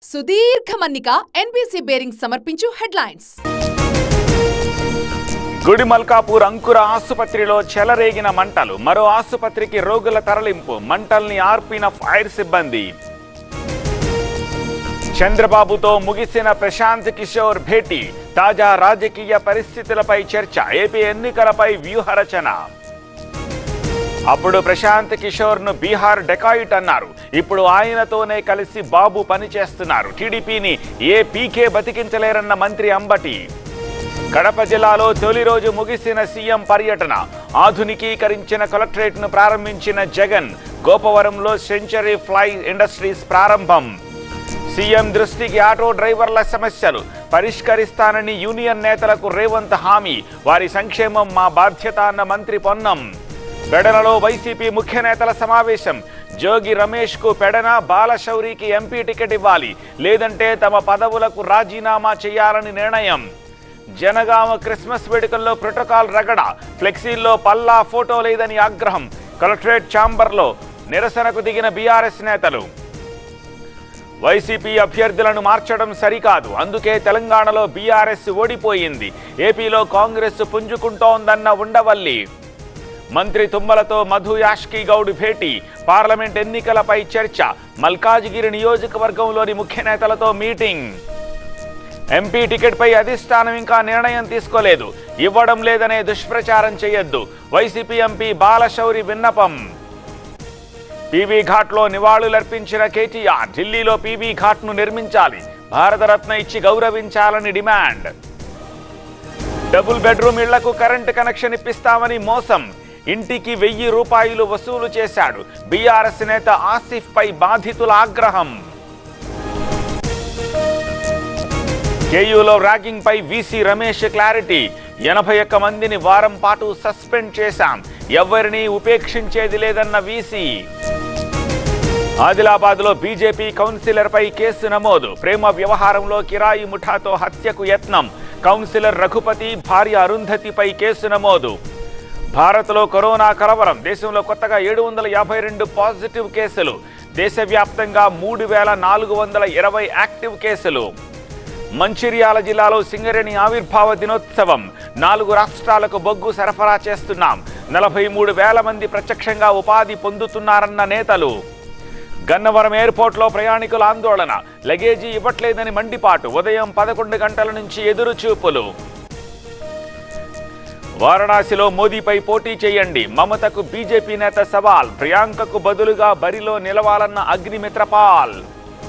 సుదీర్ఘ మన్నిక NBC bearing సమర్పించు హెడ్లైన్స్ గుడిమల్కాపూర్ అంకుర ఆసుపత్రిలో చెలరేగిన మంటలు మరో ఆసుపత్రికి రోగుల తరలింపు మంటల్ని ఆర్పిన ఫైర్ సిబ్బంది చంద్రబాబుతో ముగిసిన ప్రశాంత్ కిషోర్ భేటీ తాజా రాజకీయ పరిస్థితులపై చర్చ ఏపీ ఎన్నికలపై వ్యూహరచన అప్పుడు ప్రశాంత్ కిషోర్ ను బీహార్ డెకాయిట్ అన్నారు ఇప్పుడు ఆయనతోనే కలిసి బాబు పనిచేస్తున్నారు టీడీపీని ఏ పీకే బతికించలేరన్న మంత్రి అంబటి కడప జిల్లాలో తొలి రోజు ముగిసిన సీఎం పర్యటన ఆధునికీకరించిన కలెక్టరేట్ ను ప్రారంభించిన జగన్ గోపవరంలో సెంచరీ ఫ్లై ఇండస్ట్రీస్ ప్రారంభం సీఎం దృష్టికి ఆటో డ్రైవర్ల సమస్యలు పరిష్కరిస్తానని యూనియన్ నేతలకు రేవంత్ హామీ వారి సంక్షేమం మా బాధ్యత అన్న మంత్రి పొన్నం పెడనలో వైసీపీ ముఖ్య నేతల సమావేశం జోగి రమేష్ కు పెడన బాలశౌరికి ఎంపీ టికెట్ ఇవ్వాలి లేదంటే తమ పదవులకు రాజీనామా చేయాలని నిర్ణయం జనగామ క్రిస్మస్ వేడుకల్లో ప్రోటోకాల్ రగడ ఫ్లెక్సీల్లో పల్లా ఫోటో లేదని ఆగ్రహం కలెక్టరేట్ ఛాంబర్లో నిరసనకు దిగిన బీఆర్ఎస్ నేతలు వైసీపీ అభ్యర్థులను మార్చడం సరికాదు అందుకే తెలంగాణలో బీఆర్ఎస్ ఓడిపోయింది ఏపీలో కాంగ్రెస్ పుంజుకుంటోందన్న ఉండవల్లి మంత్రి తుమ్మలతో మధు యాష్కి గౌడ్ భేటీ పార్లమెంట్ ఎన్నికలపై చర్చ మల్కాజిగిరి నియోజకవర్గంలోని ముఖ్య నేతలతో మీటింగ్ ఎంపీ టికెట్పై అధిష్టానం ఇంకా నిర్ణయం తీసుకోలేదు ఇవ్వడం లేదనే దుష్ప్రచారం చేయొద్దు వైసీపీ ఎంపీ బాలశౌరి విన్నపం పీవీ ఘాట్లో నివాళులర్పించిన కేటీఆర్ ఢిల్లీలో పీవీ ఘాట్ను నిర్మించాలి భారతరత్న ఇచ్చి గౌరవించాలని డిమాండ్ డబుల్ బెడ్రూమ్ ఇళ్లకు కరెంటు కనెక్షన్ ఇప్పిస్తామని మోసం ఇంటికి వెయ్యి రూపాయలు వసూలు చేశాడు బీఆర్ఎస్ నేత ఆసిఫ్ పై బాధితుల ఆగ్రహం కేయూలో ర్యాగింగ్ పై వీసీ రమేష్ క్లారిటీ ఎనభై ఒక్క మందిని వారం పాటు సస్పెండ్ చేశాం ఎవరిని ఉపేక్షించేది లేదన్న వీసీ ఆదిలాబాద్ లో బీజేపీ కౌన్సిలర్ పై కేసు నమోదు ప్రేమ వ్యవహారంలో కిరాయి ముఠాతో హత్యకు యత్నం కౌన్సిలర్ రఘుపతి భార్య అరుంధతిపై కేసు నమోదు భారత్లో కరోనా కలవరం దేశంలో కొత్తగా ఏడు వందల యాభై రెండు పాజిటివ్ కేసులు దేశవ్యాప్తంగా మూడు వేల నాలుగు వందల ఇరవై యాక్టివ్ కేసులు మంచిర్యాల జిల్లాలో సింగరేణి ఆవిర్భావ దినోత్సవం నాలుగు రాష్ట్రాలకు బొగ్గు సరఫరా చేస్తున్నాం నలభై మూడు వేల మంది ప్రత్యక్షంగా ఉపాధి పొందుతున్నారన్న నేతలు గన్నవరం ఎయిర్పోర్ట్లో ప్రయాణికుల ఆందోళన లగేజీ ఇవ్వట్లేదని మండిపాటు ఉదయం పదకొండు గంటల నుంచి ఎదురు చూపులు వారణాసిలో మోదీపై పోటీ చేయండి మమతకు బీజేపీ నేత సవాల్ ప్రియాంకకు బదులుగా బరిలో నిలవాలన్న అగ్నిమిత్రపాల్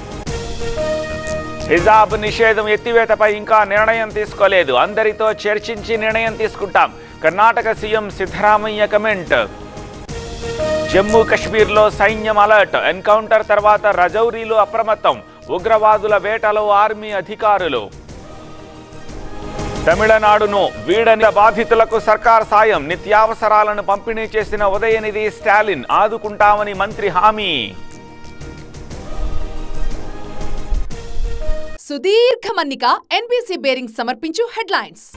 హిజాబ్ నిషేధం ఎత్తివేతపై ఇంకా నిర్ణయం తీసుకోలేదు అందరితో చర్చించి నిర్ణయం తీసుకుంటాం కర్ణాటక సీఎం సిద్ధరామయ్య కమెంట్ జమ్మూ కశ్మీర్లో సైన్యం అలర్ట్ ఎన్కౌంటర్ తర్వాత రజౌరీలో అప్రమత్తం ఉగ్రవాదుల వేటలో ఆర్మీ అధికారులు తమిళనాడును వీడని బాధితులకు సర్కార్ సాయం నిత్యావసరాలను పంపిణీ చేసిన ఉదయనిధి స్టాలిన్ ఆదుకుంటామని మంత్రి హామీ సుదీర్ఘ మన్నిక ఎన్బీసీ బేరింగ్ సమర్పించు హెడ్లైన్స్